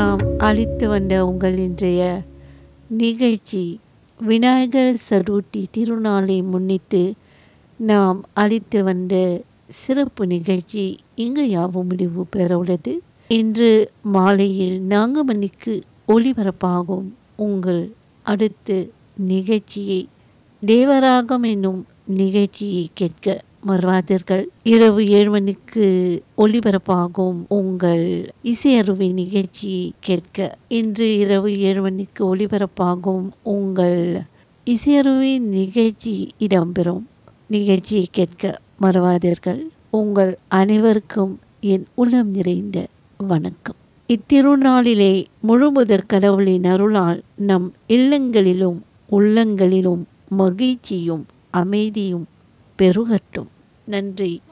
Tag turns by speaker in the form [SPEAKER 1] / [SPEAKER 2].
[SPEAKER 1] நாம் அளித்து வந்த உங்கள் இன்றைய நிகழ்ச்சி விநாயகர் சதுர்த்தி திருநாளை முன்னிட்டு நாம் அளித்து வந்த சிறப்பு நிகழ்ச்சி இங்கு யாவும் முடிவு பெற உள்ளது இன்று மாலையில் நான்கு மணிக்கு ஒளிபரப்பாகும் உங்கள் அடுத்த நிகழ்ச்சியை தேவராகம் என்னும் நிகழ்ச்சியை கேட்க மறவாதீர்கள் இரவு ஏழு மணிக்கு ஒளிபரப்பாகும் உங்கள் இசையருவி நிகழ்ச்சியை கேட்க இன்று இரவு ஏழு மணிக்கு ஒளிபரப்பாகும் உங்கள் இசையருவி நிகழ்ச்சி இடம்பெறும் நிகழ்ச்சியை கேட்க மறவாதீர்கள் உங்கள் அனைவருக்கும் என் உளம் நிறைந்த வணக்கம் இத்திருநாளிலே முழுமுதற் கடவுளின் அருளால் நம் இல்லங்களிலும் உள்ளங்களிலும் மகிழ்ச்சியும் அமைதியும் பெருகட்டும் நன்றி